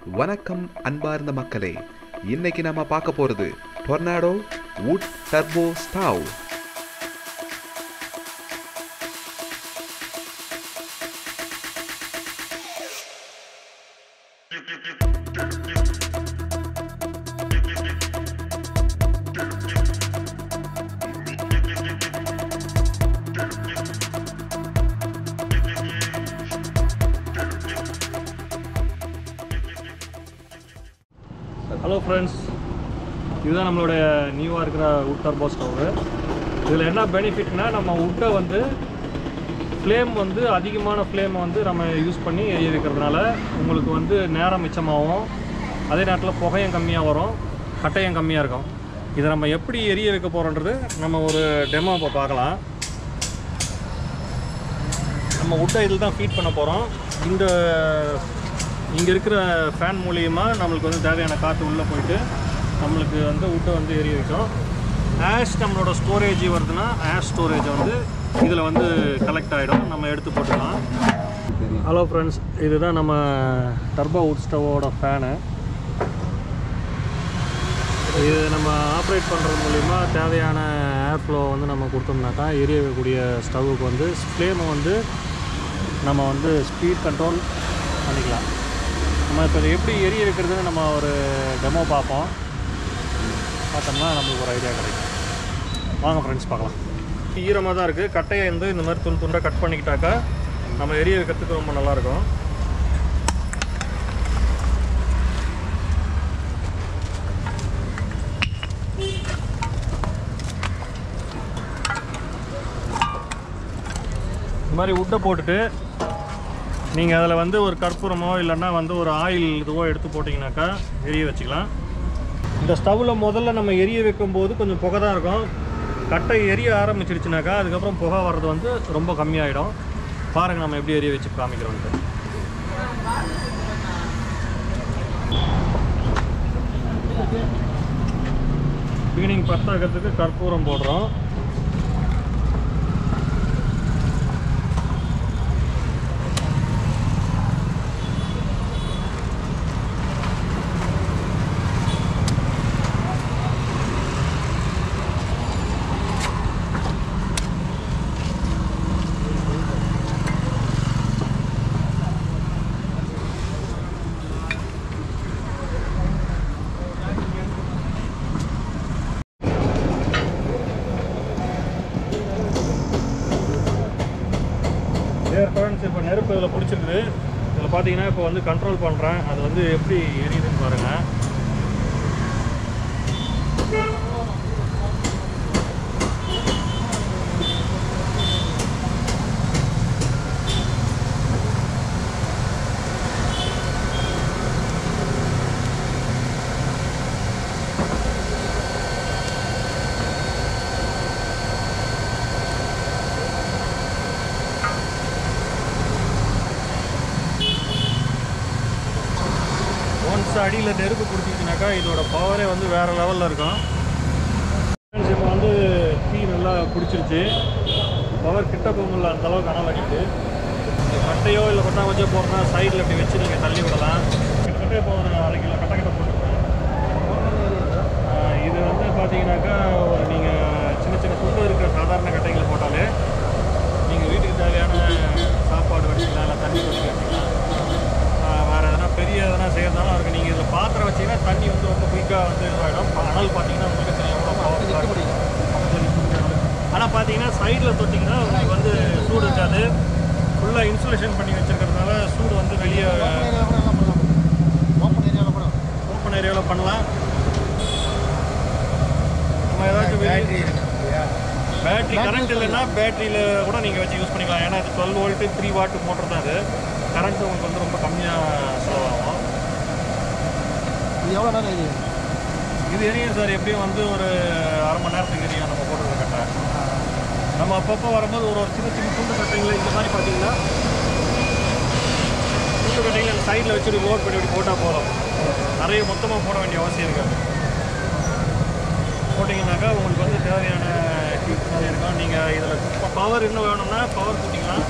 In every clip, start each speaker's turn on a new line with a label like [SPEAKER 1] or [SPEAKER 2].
[SPEAKER 1] வணக்கம் அன்பார்ந்த மக்களே இன்னைக்கு நாம பார்க்க போறது tornado wood turbo stove
[SPEAKER 2] hello friends இதுதான் நம்மளுடைய நியூவாக இருக்கிற உட் டர்போ ஸ்டவ்வு இதில் என்ன பெனிஃபிட்னா நம்ம உட்டை வந்து ஃப்ளேம் வந்து அதிகமான ஃப்ளேமை வந்து நம்ம யூஸ் பண்ணி எரிய வைக்கிறதுனால உங்களுக்கு வந்து நேரம் மிச்சமாகும் அதே நேரத்தில் புகையும் கம்மியாக வரும் கட்டையும் கம்மியாக இருக்கும் இதை நம்ம எப்படி எரிய வைக்க போகிறோன்றது நம்ம ஒரு டெமோ இப்போ பார்க்கலாம் நம்ம உட்டை இதில் தான் ஃபீட் பண்ண போகிறோம் இந்த இங்கே இருக்கிற ஃபேன் மூலியமா நம்மளுக்கு வந்து தேவையான காற்று உள்ளே போயிட்டு நம்மளுக்கு வந்து உட்டை வந்து எரிய வைக்கும் ஆஷ் நம்மளோட ஸ்டோரேஜ் வருதுன்னா ஆஷ் ஸ்டோரேஜ் வந்து இதில் வந்து கலெக்ட் ஆகிடும் நம்ம எடுத்து போட்டுக்கலாம் ஹலோ ஃப்ரெண்ட்ஸ் இதுதான் நம்ம டர்போ உட் ஸ்டவோட ஃபேனு இது நம்ம ஆப்ரேட் பண்ணுறது மூலிமா தேவையான ஏர் ஃப்ளோ வந்து நம்ம கொடுத்தோம்னாக்கா எரிய வைக்கக்கூடிய ஸ்டவ்வுக்கு வந்து ஃப்ளேமை வந்து நம்ம வந்து ஸ்பீட் கண்ட்ரோல் பண்ணிக்கலாம் நம்ம இப்போ இதை எப்படி எரிய வைக்கிறதுன்னு நம்ம ஒரு டெமோ பார்ப்போம் பார்த்தோம்னா நம்மளுக்கு ஒரு ஐடியா கிடைக்கும் வாங்க ஃப்ரெண்ட்ஸ் பார்க்கலாம் ஈரமாக தான் இருக்குது கட்டையை வந்து இந்த மாதிரி துண்டு துண்டாக கட் பண்ணிக்கிட்டாக்கா நம்ம எரிய வைக்கிறதுக்கு ரொம்ப நல்லாயிருக்கும் இந்த மாதிரி உட்டை போட்டுட்டு நீங்கள் அதில் வந்து ஒரு கற்பூரமோ இல்லைன்னா வந்து ஒரு ஆயில் இதுவோ எடுத்து போட்டிங்கனாக்கா எரிய வச்சுக்கலாம் இந்த ஸ்டவ்வில் முதல்ல நம்ம எரிய வைக்கும்போது கொஞ்சம் புகை தான் இருக்கும் கட்டை எரிய ஆரம்பிச்சிருச்சுனாக்கா அதுக்கப்புறம் புகை வர்றது வந்து ரொம்ப கம்மியாயிடும் பாருங்கள் நம்ம எப்படி எரிய வச்சு காமிக்கிறோன்ட்டு பிகினிங் பத்தாக்கிறதுக்கு கற்பூரம் போடுறோம் ஏர் ஃப்ரெண்ட்ஸ் இப்போ நெருப்பு இதில் பிடிச்சிருக்குது இதில் பார்த்தீங்கன்னா இப்போ வந்து கண்ட்ரோல் பண்ணுறேன் அது வந்து எப்படி எரியுதுன்னு பாருங்கள் ஒன்ஸ் அடியில் நெருப்பு பிடிச்சிச்சுனாக்கா இதோட பவரே வந்து வேறு லெவலில் இருக்கும் ஃப்ரெண்ட்ஸ் இப்போ வந்து தீ நல்லா பிடிச்சிருச்சு பவர் கிட்ட போக முடியல அந்த அளவுக்கு அனல் அடிக்குது கட்டையோ இல்லை கொட்டாமச்சோ போடுறா சைடில் இப்படி வச்சு நீங்கள் தள்ளி விடலாம் கிட்டத்தட்ட இப்போ ஒரு அரை கிலோ கட்டை கிட்ட போட்டுருக்கேன் ஆஹ் இது வந்து பார்த்தீங்கன்னாக்கா ஒரு நீங்கள் சின்ன சின்ன துண்டு இருக்கிற சாதாரண கட்டைகளை போட்டாலே நீங்கள் வீட்டுக்கு தேவையான சாப்பாடு வச்சுக்கலாம் இல்லை தண்ணி கொதிக்க வச்சுக்கலாம் ஆஹ் வேற எதனா பெரிய எதனா செய்யறதுனாலும் இருக்கு நீங்கள் இதில் பாத்திரம் வச்சீங்கன்னா தண்ணி வந்து ரொம்ப குயிக்காக வந்து இதுவாகிடும் அனல் பார்த்தீங்கன்னா உங்களுக்கு தெரியும் எவ்வளோ பவர்ஃபுல்லாக இருக்கும் ஆனால் பார்த்தீங்கன்னா சைடில் தொட்டிங்கன்னா உங்களுக்கு வந்து சூடு இருக்காது ஃபுல்லாக இன்சுலேஷன் பண்ணி வச்சிருக்கிறதுனால சூடு வந்து வெளியே ஓப்பன் ஏரியாவில் பண்ணலாம் நம்ம ஏதாச்சும் பேட்டரி பேட்டரி கரண்ட் இல்லைன்னா பேட்டரியில் கூட நீங்கள் வச்சு யூஸ் பண்ணிக்கலாம் ஏன்னா இது twelve volt three watt motor தான் அது கரண்ட் உங்களுக்கு வந்து ரொம்ப கம்மியாக செலவாகும்
[SPEAKER 3] எவ்வளோ நேரம் இது
[SPEAKER 2] இது எரியும் சார் எப்படியும் வந்து ஒரு அரை மணி நேரத்துக்கு எரியும் நம்ம போடுறது கட்டை நம்ம அப்பப்போ வரும்போது ஒரு ஒரு சின்ன சின்ன துண்டு கட்டைங்களை இந்த மாதிரி பார்த்தீங்கன்னா துண்டு கட்டைங்களை அந்த சைடில் வச்சுட்டு லோட் பண்ணி இப்படி போட்டால் போதும் நிறைய மொத்தமாக போட வேண்டிய அவசியம் இருக்காது போட்டிங்கனாக்கா உங்களுக்கு வந்து தேவையான ஹீட் நிறைய இருக்கும் நீங்கள் இதில் பவர் இன்னும் வேணும்னா பவர் கூட்டிக்கலாம்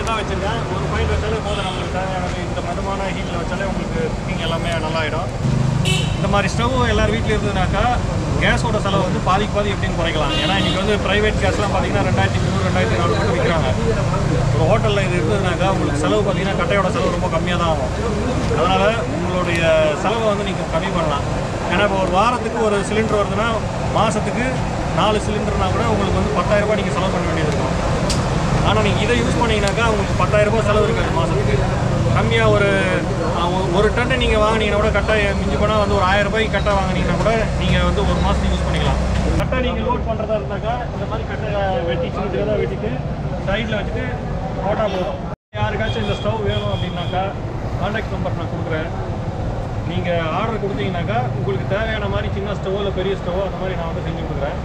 [SPEAKER 2] தான் வச்சுருக்கேன் ஒரு பாயிண்ட் வச்சாலே போதும் நம்மளுக்கு தேவையானது இந்த மதமான ஹீட்டில் வச்சாலே உங்களுக்கு குக்கிங் எல்லாமே நல்லா ஆகிடும் இந்த மாதிரி ஸ்டவ் எல்லார் வீட்லையும் இருந்ததுனாக்கா கேஸோட செலவு வந்து பாதிக்கு பாதி எப்படின்னு குறைக்கலாம் ஏன்னா இன்றைக்கி வந்து ப்ரைவேட் கேஸ்லாம் பார்த்தீங்கன்னா ரெண்டாயிரத்தி முந்நூறு ரெண்டாயிரத்தி நானூறு மட்டும் விற்கிறாங்க ஒரு ஹோட்டலில் இது இருந்ததுனாக்கா உங்களுக்கு செலவு பார்த்தீங்கன்னா கட்டையோட செலவு ரொம்ப கம்மியாக தான் ஆகும் அதனால் உங்களுடைய செலவை வந்து நீங்கள் கம்மி பண்ணலாம் ஏன்னா இப்போ ஒரு வாரத்துக்கு ஒரு சிலிண்டர் வருதுன்னா மாதத்துக்கு நாலு சிலிண்டர்னா கூட உங்களுக்கு வந்து பத்தாயிரம் ரூபாய் நீங்கள் செலவு பண்ண வேண்டியது இருக்கும் ஆனால் நீங்கள் இதை யூஸ் பண்ணீங்கன்னாக்கா உங்களுக்கு பத்தாயிரம் ரூபாய் செலவு இருக்காது மாதத்துக்கு கம்மியாக ஒரு அஹ், ஒரு- ஒரு டன்னு நீங்கள் வாங்குனீங்கன்னா கூட கட்டை மிஞ்சி போனால் வந்து ஒரு ஆயிரம் ரூபாய்க்கு கட்டை வாங்குனீங்கன்னா கூட நீங்கள் வந்து ஒரு மாதத்துக்கு யூஸ் பண்ணிக்கலாம் கட்டை நீங்கள் லோட் பண்ணுறதா இருந்தாக்கா இந்த மாதிரி கட்டை வெட்டி சின்ன சின்னதாக வெட்டிட்டு சைடில் வச்சுட்டு போட்டால் போதும் யாருக்காச்சும் இந்த ஸ்டவ் வேணும் அப்படின்னாக்கா கான்டாக்ட் நம்பர் நான் கொடுக்குறேன் நீங்கள் ஆர்டர் கொடுத்தீங்கன்னாக்கா உங்களுக்கு தேவையான மாதிரி சின்ன ஸ்டவோ இல்லை பெரிய ஸ்டவோ அந்த மாதிரி நான் வந்து செஞ்சு கொடுக்குறேன்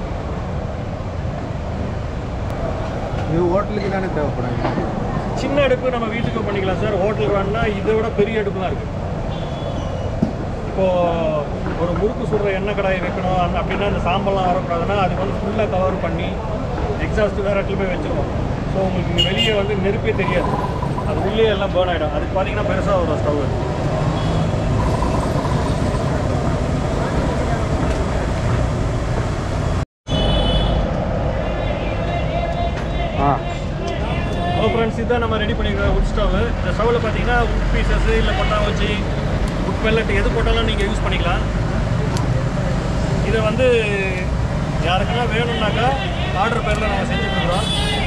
[SPEAKER 3] இது ஹோட்டலுக்கு தானே தேவைப்படுங்க
[SPEAKER 2] சின்ன அடுப்பு நம்ம வீட்டுக்கு பண்ணிக்கலாம் சார் ஹோட்டலுக்கு வேணும்னா இதை விட பெரிய அடுப்பு தான் இருக்குது இப்போ ஒரு முறுக்கு சுடுற எண்ணெய் கடாயை வைக்கணும் அந்த அப்படின்னா இந்த சாம்பல்லாம் வரக்கூடாதுன்னா அதுக்கு வந்து ஃபுல்லாக கவர் பண்ணி எக்ஸாஸ்ட் வேறு இடத்துல போய் வச்சிருவோம் ஸோ உங்களுக்கு இங்கே வெளியே வந்து நெருப்பே தெரியாது அது உள்ளே எல்லாம் பேர்ன் ஆகிடும் அதுக்கு பார்த்தீங்கன்னா பெருசாக ஒரு ஸ்டவ்
[SPEAKER 3] ஆ
[SPEAKER 2] ஹலோ ஃப்ரெண்ட்ஸ் இதுதான் நம்ம ரெடி பண்ணிக்கிற உட் ஸ்டவ் இந்த ஸ்டவ்வில் பார்த்தீங்கன்னா உட் பீசஸ் இல்லை கொட்டா வச்சு உட் பெல்லட் எது போட்டாலும் நீங்கள் யூஸ் பண்ணிக்கலாம் இதை வந்து யாருக்கெல்லாம் வேணும்னாக்கா ஆர்டர் பேரில் நம்ம செஞ்சு கொடுக்குறோம்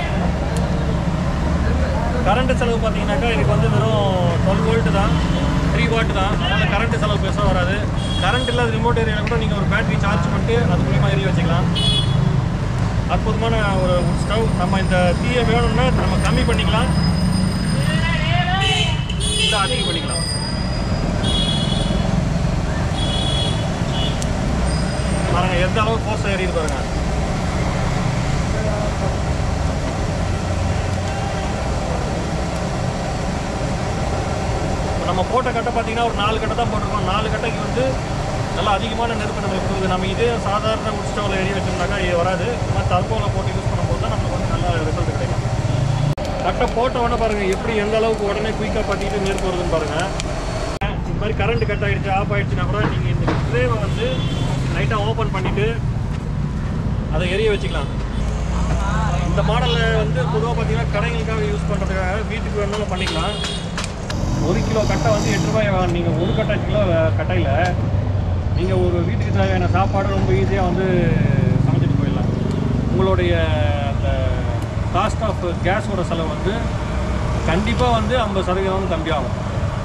[SPEAKER 2] கரண்ட் செலவு பார்த்தீங்கன்னாக்கா இதுக்கு வந்து வெறும் டுவெல் வோல்ட் தான் த்ரீ வாட் தான் அதனால் கரண்ட் செலவு பெருசாக வராது கரண்ட் இல்லாத ரிமோட் ஏரியாவில் கூட நீங்கள் ஒரு பேட்டரி சார்ஜ் பண்ணிட்டு அது மூலிமா எரிய வச்சுக்கலாம் அற்புதமான ஒரு wood ஸ்டவ் நம்ம இந்த தீயை வேணும்னா நம்ம கம்மி பண்ணிக்கலாம் இல்லை அதிகம் பண்ணிக்கலாம் பாருங்க எந்த அளவுக்கு ஃபோர்ஸ் ஏறிது பாருங்க இப்ப நம்ம போட்ட கட்டை பார்த்தீங்கன்னா ஒரு நாலு கட்டை தான் போட்டிருக்கோம் நாலு கட்டைக்கு வந்து நல்லா அதிகமான நெருப்பு நம்மளுக்கு கொடுக்குது நம்ம இதே சாதாரண உட் ஸ்டவ்வில் எரிய வச்சோம்னாக்கா இது வராது மற்ற தற்போல போட்டு யூஸ் பண்ணும்போது தான் நமக்கு வந்து நல்ல ரிசல்ட் கிடைக்கும் கட்டை போட்ட உடனே பாருங்கள் எப்படி எந்த அளவுக்கு உடனே குயிக்காக பற்றிட்டு நெருப்பு வருதுன்னு பாருங்கள் இந்த மாதிரி கரண்ட் கட் ஆகிடுச்சு ஆஃப் ஆகிடுச்சுன்னா கூட நீங்கள் இந்த ட்ரேவை வந்து லைட்டாக ஓப்பன் பண்ணிவிட்டு அதை எரிய வச்சுக்கலாம் இந்த மாடலில் வந்து பொதுவாக பார்த்தீங்கன்னா கடைகளுக்காக யூஸ் பண்ணுறதுக்காக வீட்டுக்கு வேணாலும் பண்ணிக்கலாம் ஒரு கிலோ கட்டை வந்து எட்டு ரூபாய் நீங்கள் ஒரு கட்டை கிலோ கட்டையில் நீங்கள் ஒரு வீட்டுக்கு தேவையான சாப்பாடு ரொம்ப ஈஸியாக வந்து சமைச்சிட்டு போயிடலாம் உங்களுடைய அந்த காஸ்ட் ஆஃப் கேஸோட செலவு வந்து கண்டிப்பாக வந்து ஐம்பது சதவீதம் கம்மியாகும்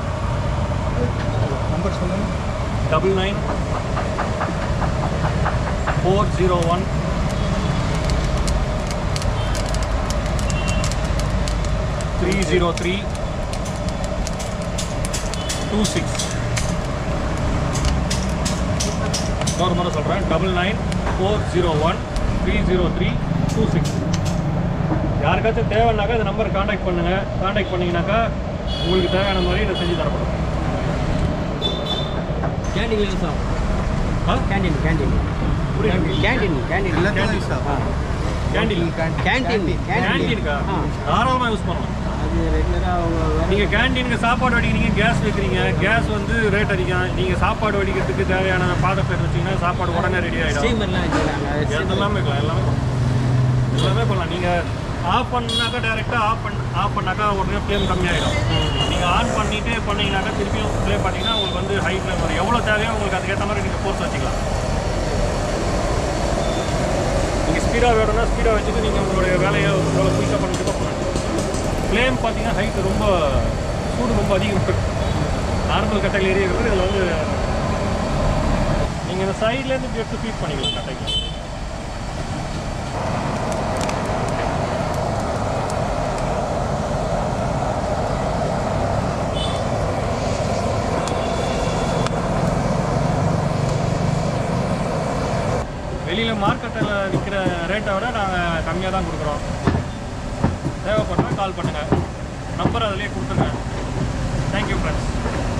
[SPEAKER 3] நம்பர் சொல்லுங்கள்
[SPEAKER 2] double nine four zero one three zero three two six இன்னொரு முறை சொல்கிறேன் double nine four zero one three zero three two six யாருக்காச்சும் தேவைன்னாக்கா இந்த நம்பர் காண்டாக்ட் பண்ணுங்கள் காண்டாக்ட் பண்ணிங்கனாக்கா உங்களுக்கு தேவையான மாதிரி இதை செஞ்சு தரப்படும்
[SPEAKER 4] கேண்டீன்ல சார்
[SPEAKER 2] ஆ
[SPEAKER 4] கேண்டீன் கேண்டீன்
[SPEAKER 2] புரியுது
[SPEAKER 4] கேண்டீன் கேண்டீன்
[SPEAKER 3] எல்லாத்தையும் யூஸ் ஆகும்
[SPEAKER 2] கேண்டீன்
[SPEAKER 4] கேண்டீன்
[SPEAKER 2] கேண்டீனுக்கா
[SPEAKER 4] ஆ.
[SPEAKER 2] தாராளமாக யூஸ் பண்ணலாம்
[SPEAKER 4] அது ரெகுலராக அவங்க வேலை
[SPEAKER 2] நீங்கள் கேண்டீனுக்கு சாப்பாடு வடிக்கிறீங்க கேஸ் வைக்கிறீங்க கேஸ் வந்து ரேட் அதிகம் நீங்கள் சாப்பாடு வடிக்கிறதுக்கு தேவையான பாத்திரத்தை வச்சிங்கன்னா சாப்பாடு உடனே ரெடி ஆகிடும்
[SPEAKER 4] ஸ்டீமர்லாம் வச்சுக்கிறாங்க
[SPEAKER 2] எல்லாமே வைக்கலாம் எல்லாமே பண்ணலாம். எல்லாமே பண்ணலாம் நீங்கள் ஆஃப் பண்ணாக்கா டேரெக்டாக ஆஃப் பண்ண ஆஃப் பண்ணாக்கா உடனே ஃப்ளேம் கம்மியாயிடும் நீங்கள் ஆன் பண்ணிட்டு பண்ணீங்கன்னாக்கா திருப்பியும் ஃப்ளேம் பார்த்தீங்கன்னா உங்களுக்கு வந்து ஹை ஃப்ளேம் வரும் எவ்வளோ தேவையோ உங்களுக்கு அதுக்கேற்ற மாதிரி நீங்கள் ஃபோர்ஸ் வச்சுக்கலாம் நீங்கள் ஸ்பீடாக வேணும்னா ஸ்பீடாக வச்சுட்டு நீங்கள் உங்களுடைய வேலையை எவ்வளோ குயிக்காக பண்ணிட்டு பண்ணலாம் ஃப்ளேம் பார்த்தீங்கன்னா ஹைட் ரொம்ப சூடு ரொம்ப அதிகம் நார்மல் கட்டையில் எரியறது இதில் வந்து நீங்கள் இந்த சைட்லேருந்து இப்படி எடுத்து ஃபீட் பண்ணிக்கலாம் கட்டைக்கு வெளியில் மார்க்கெட்டில் விற்கிற ரேட்டை விட நாங்கள் கம்மியாக தான் கொடுக்குறோம் தேவைப்பட்டால் கால் பண்ணுங்கள் நம்பர் அதிலே கொடுத்துருங்க தேங்க்யூ ஃப்ரெண்ட்ஸ்